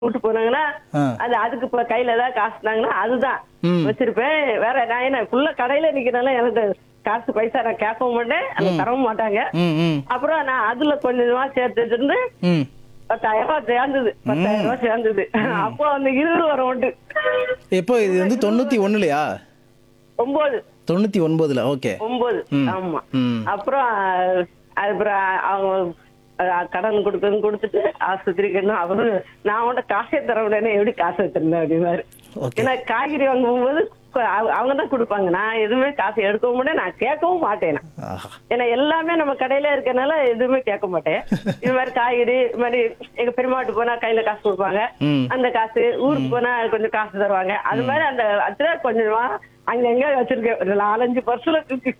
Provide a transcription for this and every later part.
கூட்டு போனாங்கன்னா ஆ. அது அதுக்கு இப்ப கையில ஏதாவது காசு இருந்தாங்கன்னா அதுதான் ம். வச்சிருப்பேன் வேற நான் என்ன ஃபுல்லா கடையில நிக்கிறனால எனக்கு காசு பைசா நான் கேட்கவும் மாட்டேன் அதை தரவும் மாட்டாங்க ம் ம் அப்புறம் நான் அதுல கொஞ்சம் கொஞ்சமா சேர்த்து வச்சிருந்து ம் பத்தாயிரம் ரூபாய் சேர்ந்தது பத்தாயிரம் ரூபாய் சேர்ந்தது அப்போ அந்த இருபது வர உண்டு எப்போ இது வந்து தொண்ணூத்தி ஒண்ணுலயா ஒன்பது தொண்ணூத்தி ஒன்பதுல ஓகே ஒன்பது ம். ஆமா ம் அப்புறம் அப்புறம் அவங்க அஹ், கடன் கொடுக்கணும் கொடுத்துட்டு ஆஸ்பத்திரிக்கு அவரு நான் உன்ட காசே தர முடியாது எப்படி காசு வச்சிருந்தேன் அப்படின்னாரு ஓகே ஏன்னா காய்கறி வாங்கும் போது அவங்க தான் கொடுப்பாங்க நான் எதுவுமே காசு எடுக்கவும் மாட்டேன் நான் கேட்கவும் மாட்டேன் நான். ஆஹா ஏன்னா எல்லாமே நம்ம கடையில இருக்கனால எதுவுமே கேட்க மாட்டேன் இது மாதிரி காய்கறி இது மாதிரி எங்க பெருமாட்டு போனா கையில காசு கொடுப்பாங்க ம். அந்த காசு ஊருக்கு போனா கொஞ்சம் காசு தருவாங்க அது மாதிரி அந்த அதுல கொஞ்சமா அங்கங்க வச்சிருக்கேன் ஒரு நாலஞ்சு பர்சுல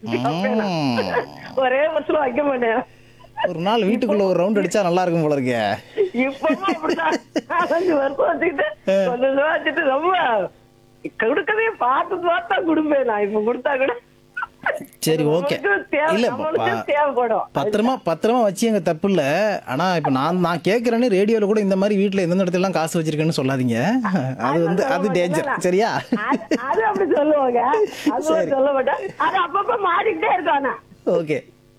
ஒரே பர்சுல வைக்க மாட்டேன் ஒரு நாள் வீட்டுக்குள்ள ஒரு ரவுண்ட் அடிச்சா நல்லா இருக்கும் போல இருக்கே இப்பவும் அப்படிதான் நாலஞ்சு வருஷம் வச்சுக்கிட்டு கொஞ்சம் கொஞ்சமா வச்சுட்டு ரொம்ப கொடுக்கவே பார்த்து பார்த்தா கொடுப்பேன் நான் இப்ப கொடுத்தா கூட சரி ஓகே நம்மளுக்கு தேவை- இல்ல நம்மளுக்கு ப- தேவைப்படும் பத்திரமா பத்திரமா வச்சு எங்க தப்பு இல்ல ஆனா இப்ப நான் நான் கேக்குறேன்னு ரேடியோல கூட இந்த மாதிரி வீட்டுல எந்தெந்த இடத்துல எல்லாம் காசு வச்சிருக்கேன்னு சொல்லாதீங்க அது வந்து அது டேஞ்சர் சரியா அது அது அப்படி சொல்லுவாங்க அது சொல்ல மாட்டேன் அது அப்பப்ப மாறிக்கிட்டே இருக்கும் ஆனா ஓகே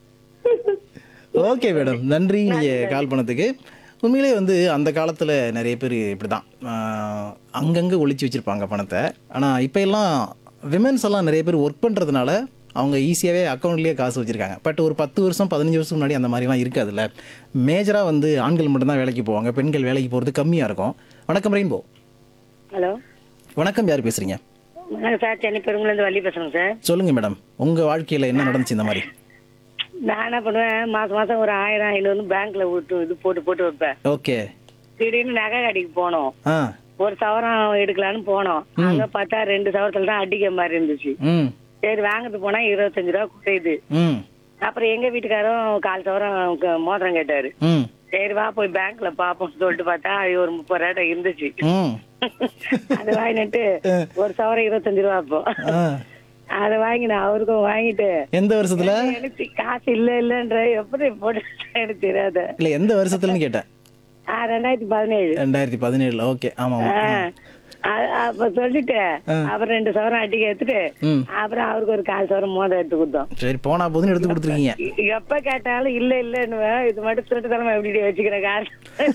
ஓகே மேடம் நன்றி நீங்க கால் பண்ணதுக்கு உண்மையிலே வந்து அந்த காலத்துல நிறைய பேர் இப்படிதான் ஆஹ், அங்கங்க ஒளிச்சு வச்சிருப்பாங்க பணத்தை ஆனா இப்ப எல்லாம் விமென்ஸ் எல்லாம் நிறைய பேர் ஒர்க் பண்றதுனால அவங்க ஈஸியாகவே அக்கௌண்ட்லேயே காசு வச்சிருக்காங்க பட் ஒரு பத்து வருஷம் பதினஞ்சு வருஷம் முன்னாடி அந்த மாதிரிலாம் இருக்காதுல்ல மேஜராக வந்து ஆண்கள் மட்டும்தான் வேலைக்கு போவாங்க பெண்கள் வேலைக்கு போகிறது கம்மியாக இருக்கும் வணக்கம் ரெயின்போ ஹலோ வணக்கம் யார் பேசுறீங்க வணக்கம் சார் சென்னை பெருங்குலேருந்து வள்ளி பேசுறேங்க சார் சொல்லுங்க மேடம் உங்க வாழ்க்கையில என்ன நடந்துச்சு இந்த மாதிரி நான் என்ன பண்ணுவேன் மாசம் மாசம் ஒரு ஆயிரம் ஐநூறு பேங்க்ல விட்டு இது போட்டு போட்டு வைப்பேன் ஓகே திடீர்னு நகை கடைக்கு போனோம் ஆ ஒரு சவரம் எடுக்கலான்னு போனோம் அங்க பார்த்தா ரெண்டு சவரத்துல தான் அடிக்க மாதிரி இருந்துச்சு ம் சரி வாங்கிட்டு போனா இருபத்தஞ்சு ரூபா குறையுது ம் அப்புறம் எங்க வீட்டுக்காரும் கால் சவரம் க- மோதிரம் கேட்டாரு ம் சரி வா போய் பேங்க்ல பாப்போம்னு சொல்லிட்டு பார்த்தா அது ஒரு முப்பது ரூபாய் இருந்துச்சு ம் அது வாங்கிட்டு ஒரு சவரம் இருபத்தஞ்சு ரூபா அப்போ ஆ அதை வாங்கி நான் அவருக்கும் வாங்கிட்டு எந்த வருஷத்துல எனக்கு காசு இல்ல இல்லன்ற எப்படி போட்டு எனக்கு தெரியாத இல்ல எந்த வருஷத்துலன்னு கேட்டேன் ஆ ரெண்டாயிரத்தி பதினேழு ரெண்டாயிரத்தி பதினேழுல ஓகே ஆமா ஆமா ஆ, அ- அப்ப சொல்லிட்டு அப்புறம் ரெண்டு சவரம் அடிக்க எடுத்துட்டு ம். அப்புறம் அவருக்கு ஒரு கால் சவரம் மோதிரம் எடுத்து கொடுத்தோம் சரி போனா போதுன்னு எடுத்து கொடுத்துருக்கீங்க இ- எப்ப கேட்டாலும் இல்ல இல்லன்னு இது மட்டும் திருட்டு தலைமை எப்படி வச்சுக்கிற காசு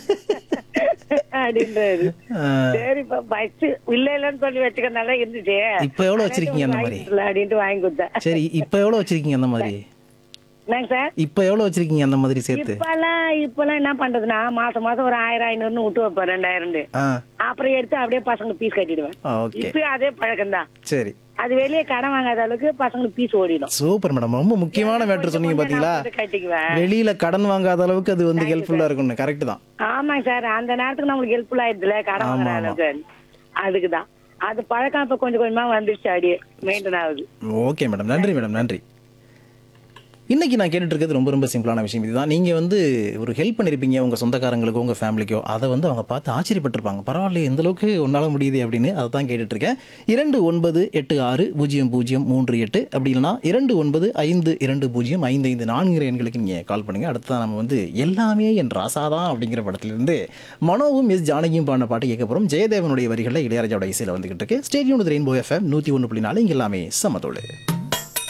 அப்படின்றாரு ஆ, சரி இப்ப பஸ் இல்ல இல்லன்னு சொல்லி வச்சுக்கிறதுனால இருந்துச்சு இப்ப எவ்வளவு வச்சிருக்கீங்க அந்த மாதிரி இல்ல அப்படின்ட்டு வாங்கி கொடுத்தேன் சரி இப்ப எவ்வளவு வச்சிருக்கீங்க அந்த மாதிரி என்னங்க சார் இப்ப எவ்வளவு வச்சிருக்கீங்க அந்த மாதிரி சேர்த்து இப்பெல்லாம் இப்பெல்லாம் என்ன பண்றதுன்னா மாசம் மாசம் ஒரு ஆயிரம் ஐநூறுன்னு விட்டு வைப்பேன் ரெண்டாயிரம் ஆ அப்புறம் எடுத்து அப்படியே பசங்களுக்கு பீஸ் கட்டிடுவேன் ஓகே இப்பயும் அதே பழக்கம் தான் சரி அது வெளியே கடன் வாங்காத அளவுக்கு பசங்களுக்கு பீஸ் ஓடிடும் சூப்பர் மேடம் ரொம்ப முக்கியமான மேட்ரு சொன்னீங்க பாத்தீங்களா நான் போட்டு கட்டிக்குவேன் வெளியில கடன் வாங்காத அளவுக்கு அது வந்து ஹெல்ப்ஃபுல்லா இருக்கும்னு கரெக்ட் தான் ஆமாங்க சார் அந்த நேரத்துக்கு நம்மளுக்கு ஹெல்ப்ஃபுல் ஆயிடுதுல கடன் ஆமா, வாங்குற ஆமா. அளவுக்கு அதுக்குதான் அது பழக்கம் இப்ப கொஞ்சம் கொஞ்சமா வந்துருச்சு அப்படியே மெயின்டைன் ஆகுது ஓகே மேடம் நன்றி மேடம் நன்றி இன்னைக்கு நான் கேட்டுட்டு இருக்கிறது ரொம்ப ரொம்ப சிம்பிளான விஷயம் இதுதான் நீங்க வந்து ஒரு ஹெல்ப் பண்ணிருப்பீங்க உங்க சொந்தக்காரங்களுக்கோ உங்க ஃபேமிலிக்கோ அதை வந்து அவங்க பார்த்து ஆச்சரியப்பட்டிருப்பாங்க பரவாயில்ல எந்த அளவுக்கு உன்னால முடியுது அப்படின்னு அதை தான் கேட்டுட்டு இருக்கேன் இரண்டு ஒன்பது எட்டு ஆறு பூஜ்ஜியம் பூஜ்ஜியம் மூன்று எட்டு அப்படி இல்லைனா இரண்டு ஒன்பது ஐந்து இரண்டு பூஜ்ஜியம் ஐந்து ஐந்து நான்கு எண்களுக்கு நீங்க கால் பண்ணுங்க அடுத்ததான் நம்ம வந்து எல்லாமே என் ராசாதான் அப்படிங்கிற படத்திலிருந்து மனோவும் எஸ் ஜானகியும் பாடின பாட்டு கேட்க போறோம் ஜெயதேவனுடைய வரிகளில் இளையராஜாவோட இசையில் வந்துகிட்டு இருக்கு ஸ்டேடியம் ரெயின்போ எஃப்எம் நூற்றி ஒன்று புள்ளி நாலு இங்க எல்லாமே சமத்தோடு